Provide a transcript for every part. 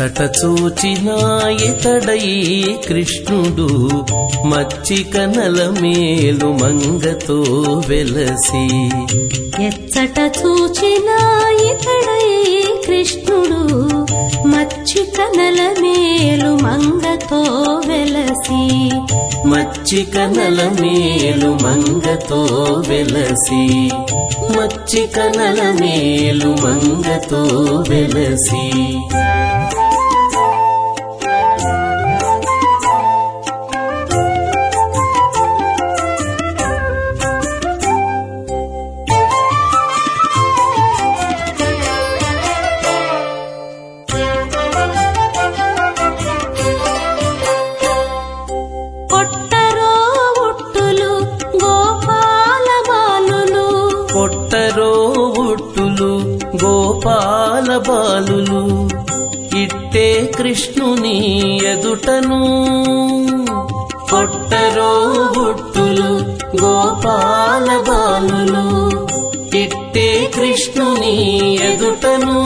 ఎచ్చట చూచిన ఇతడై కృష్ణుడు మచ్చిక నలమేలు మంగతో వెలసి ఎచ్చట చూచిన ఇతడై కృష్ణుడు మచ్చిక నలమేలు మంగతో వెలసి మచ్చిక నలమేలు మంగతో వెలసి మచ్చిక నలమేలు మంగతో వెలసి కొట్టరో ఉట్టులు గోపాల బాలులు కొట్టరో ఉట్టులు గోపాల బాలులు ఇట్టే కృష్ణుని ఎదుటను కొట్టరో ఉట్టులు గోపాల బాలులు ఇట్టే కృష్ణుని ఎదుటను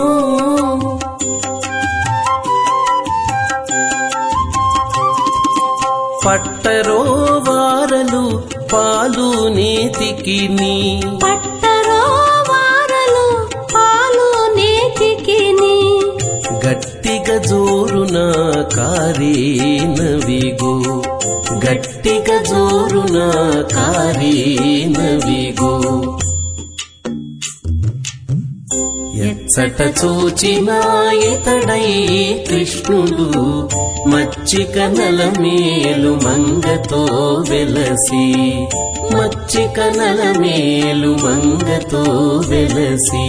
పట్టరో వారలు పాలు నేతికి నీ పట్టరో వారలు పాలు నేతికిని గట్టిగా జోరున కారేనవిగో గట్టిగా జోరున కారేనవిగో ఎచ్చట చూచిన ఇతడై కృష్ణుడు మచ్చిక నలమేలు మంగతో వెలసి మచ్చిక నలమేలు మంగతో వెలసి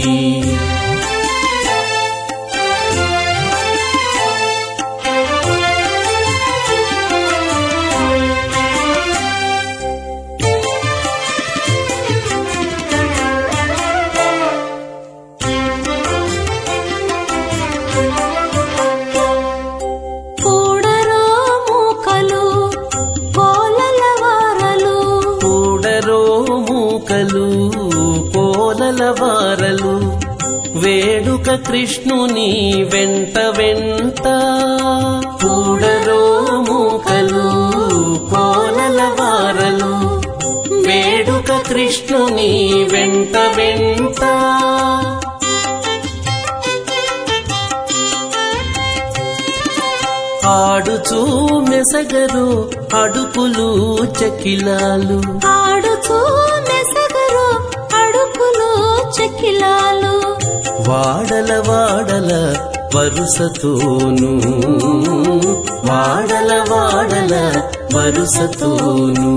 కూడరో మూకలు కోలల వారలు కూడరో మూకలు కోలల వారలు వేడుక కృష్ణుని వెంట వెంట కూడరో మూకలు కోలల వారలు వేడుక కృష్ణుని వెంట వెంట ఆడుచూ మెసగరు అడుపులు చకిలాలు ఆడుచూ మెసగరు అడుకులు చెక్కిలాలు వాడల వాడల వరుసతోను వాడల వాడల వరుసతోను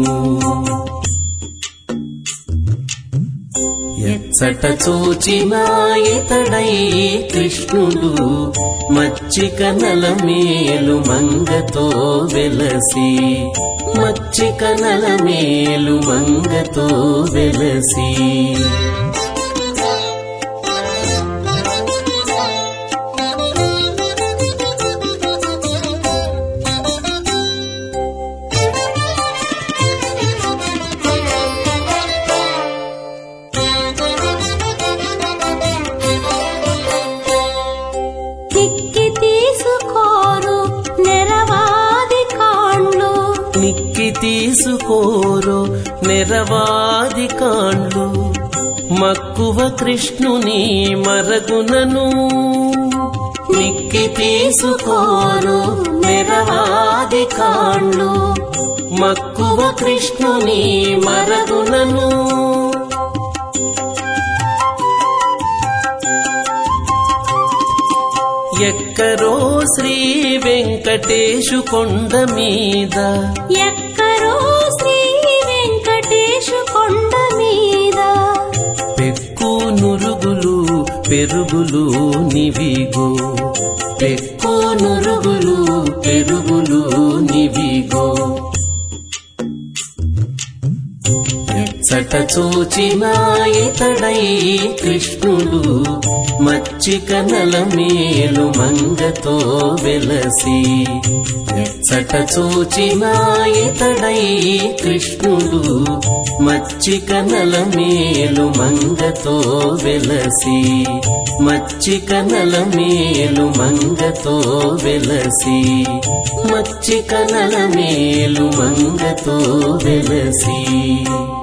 ఎచ్చట చూచిన ఇతడై కృష్ణుడు మచ్చిక నలమేలు మంగతో వెలసి మచ్చిక నలమేలు మంగతో వెలసి తిక్కి తీసుకోరు నెరవాది కాండ్లు నిక్కి తీసుకోరు నెరవాది కాండ్లు మక్కువ కృష్ణుని మరగునను నిక్కి తీసుకోరు నెరవాది కాండ్లు మక్కువ కృష్ణుని మరగునను ఎక్కరో శ్రీ వెంకటేశు కొండ మీద ఎక్కరో శ్రీ వెంకటేశు కొండ మీద పెక్కు నురుగులు పెరుగులు నివిగో పెక్కు నురుగులు పెరుగులు నివిగో ఎచ్చట ఎచ్చట చూచిన ఇతడై కృష్ణుడు మచ్చిక నలమేలు మంగతో వెలసి ఎచ్చట చూచిన ఇతడై కృష్ణుడు మచ్చిక నలమేలు మంగతో వెలసి మచ్చిక నలమేలు మంగతో వెలసి మచ్చిక నలమేలు మంగతో వెలసి